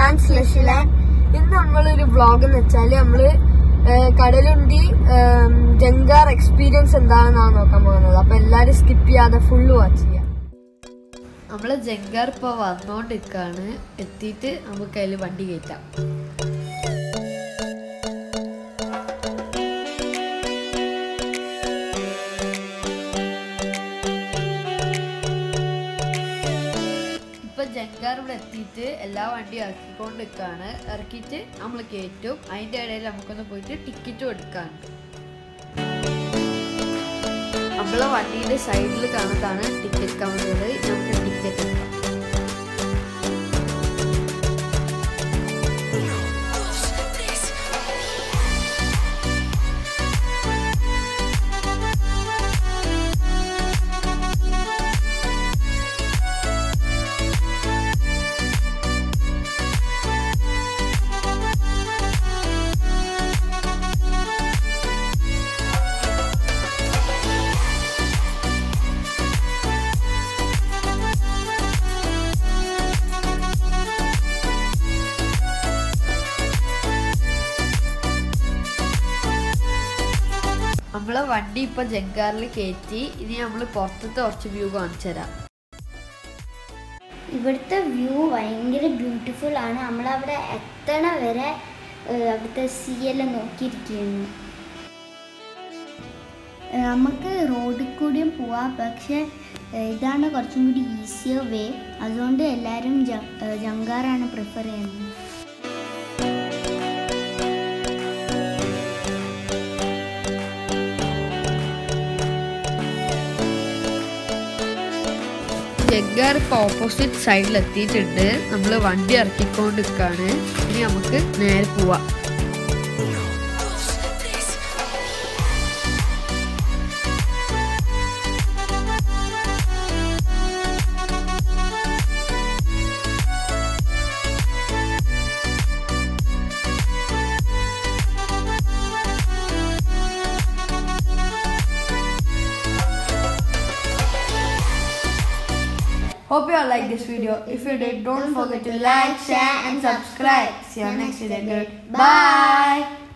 ട്രാൻസ്ലേഷനിലെ ഇന്ന് നമ്മളൊരു വ്ളോഗ് എന്ന് വെച്ചാല് നമ്മള് ഏഹ്, കടലുണ്ടി ഏം, ജങ്കാർ എക്സ്പീരിയൻസ് എന്താണെന്നാണ് നോക്കാൻ പോകുന്നത് അപ്പൊ എല്ലാരും സ്കിപ്പ് ചെയ്യാതെ ഫുള്ള് വാച്ച് ചെയ്യാം നമ്മള് ജങ്കാർ ഇപ്പോൾ വന്നോണ്ടിരിക്കാണ് എത്തിയിട്ട് നമുക്ക് അതിൽ വണ്ടി കയറ്റാം ഇപ്പൊ ജങ്കാർ ഇവിടെ എത്തിയിട്ട് എല്ലാ വണ്ടിയും ഇറക്കിക്കൊണ്ട് നിൽക്കാണ് ഇറക്കിയിട്ട് നമ്മൾ കയറ്റും അതിന്റെ ഇടയിൽ നമുക്കൊന്ന് പോയിട്ട് ടിക്കറ്റും എടുക്കാനുണ്ട് നമ്മളെ വണ്ടിയുടെ സൈഡിൽ കാണുന്നതാണ് ടിക്കറ്റ് കൗണ്ടർ നമുക്ക് ടിക്കറ്റ് എടുക്കാം നമ്മളെ വണ്ടി ഇപ്പൊ ജങ്കാറിൽ കയറ്റി ഇനി നമ്മൾ പുറത്തത്തെ കുറച്ച് വ്യൂ കാണിച്ചു തരാം ഇവിടുത്തെ വ്യൂ ഭയങ്കര ബ്യൂട്ടിഫുൾ ആണ് നമ്മളവിടെ എത്തണ വരെ ഏഹ്, അവിടുത്തെ സീ എല്ലാം നോക്കിയിരിക്കുന്നു ഏഹ്, നമുക്ക് റോഡിൽ കൂടിയും പോവാം പക്ഷേ ഏഹ്, ഇതാണ് കുറച്ചും കൂടി ഈസിയർ വേ അതുകൊണ്ട് എല്ലാവരും ജ- ഏഹ്, ജങ്കാറാണ് പ്രിഫർ ചെയ്യുന്നത് ജങ്കാർ ഇപ്പൊ ഓപ്പോസിറ്റ് സൈഡിൽ എത്തിയിട്ടുണ്ട് നമ്മൾ വണ്ടി ഇറക്കിക്കൊണ്ട് നിൽക്കാണ് ഇനി നമുക്ക് നേരെ പോവാം Hope you all like this video. If you did, don't forget to like, share, and subscribe. See you next video. Bye.